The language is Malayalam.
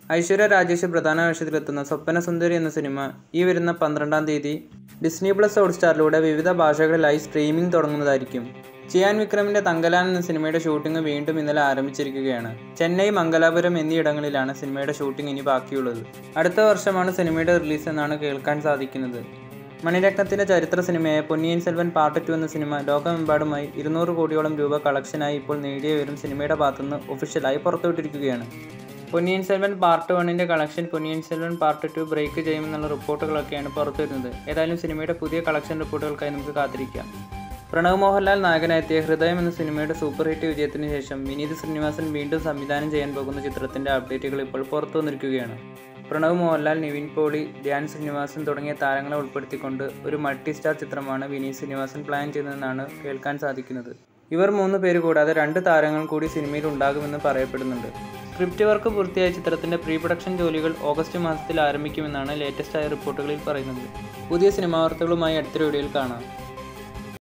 ഐശ്വര്യ രാജേഷ് പ്രധാന വേഷത്തിലെത്തുന്ന സ്വപ്നസുന്ദരി എന്ന സിനിമ ഈ വരുന്ന പന്ത്രണ്ടാം തീയതി ഡിസ്നി പ്ലസ് ഹോട്ട്സ്റ്റാറിലൂടെ വിവിധ ഭാഷകളിലായി സ്ട്രീമിംഗ് തുടങ്ങുന്നതായിരിക്കും ചിയാൻ വിക്രമിന്റെ തങ്കലാൻ എന്ന സിനിമയുടെ ഷൂട്ടിംഗ് വീണ്ടും ഇന്നലെ ആരംഭിച്ചിരിക്കുകയാണ് ചെന്നൈ മംഗലാപുരം എന്നിയിടങ്ങളിലാണ് സിനിമയുടെ ഷൂട്ടിംഗ് ഇനി ബാക്കിയുള്ളത് അടുത്ത വർഷമാണ് സിനിമയുടെ റിലീസ് എന്നാണ് കേൾക്കാൻ സാധിക്കുന്നത് മണിരത്നത്തിന്റെ ചരിത്ര സിനിമയായ പൊന്നിയിൻ സെൽവൻ പാർട്ട് ടു എന്ന സിനിമ ലോകമെമ്പാടുമായി ഇരുന്നൂറ് കോടിയോളം രൂപ കളക്ഷനായി ഇപ്പോൾ നേടിയ വിവരം സിനിമയുടെ ഭാഗത്തുനിന്ന് ഒഫീഷ്യലായി പുറത്തുവിട്ടിരിക്കുകയാണ് പൊന്നിയിൻ സെൽവൻ പാർട്ട് വണ്ണിന്റെ collection Ponniyin Selvan part two break ചെയ്യുമെന്നുള്ള റിപ്പോർട്ടുകളൊക്കെയാണ് പുറത്തു വരുന്നത് ഏതായാലും സിനിമയുടെ പുതിയ കളക്ഷൻ റിപ്പോർട്ടുകൾക്കായി നമുക്ക് കാത്തിരിക്കാം പ്രണവ് മോഹൻലാൽ നായകനെത്തിയ ഹൃദയം എന്ന സിനിമയുടെ സൂപ്പർ ഹിറ്റ് വിജയത്തിന് ശേഷം വിനീത് ശ്രീനിവാസൻ വീണ്ടും സംവിധാനം ചെയ്യാൻ പോകുന്ന ചിത്രത്തിന്റെ അപ്ഡേറ്റുകൾ ഇപ്പോൾ പുറത്തു വന്നിരിക്കുകയാണ് പ്രണവ് മോഹൻലാൽ നിവിൻ പോളി ധ്യാൻ ശ്രീനിവാസൻ തുടങ്ങിയ താരങ്ങളെ ഉൾപ്പെടുത്തിക്കൊണ്ട് ഒരു മൾട്ടി സ്റ്റാർ ചിത്രമാണ് വിനീത് ശ്രീനിവാസൻ പ്ലാൻ ചെയ്യുന്നതെന്നാണ് കേൾക്കാൻ സാധിക്കുന്നത് ഇവർ മൂന്ന് പേര് കൂടാതെ രണ്ട് താരങ്ങൾ കൂടി സിനിമയിൽ ഉണ്ടാകുമെന്ന് പറയപ്പെടുന്നുണ്ട് സ്ക്രിപ്റ്റ് വർക്ക് പൂർത്തിയായ ചിത്രത്തിന്റെ പ്രീ പ്രൊഡക്ഷൻ ജോലികൾ ഓഗസ്റ്റ് മാസത്തിൽ ആരംഭിക്കുമെന്നാണ് ലേറ്റസ്റ്റ് ആയ റിപ്പോർട്ടുകളിൽ പറയുന്നത് പുതിയ സിനിമാ വാർത്തകളുമായി അടുത്ത വീഡിയോയിൽ കാണാം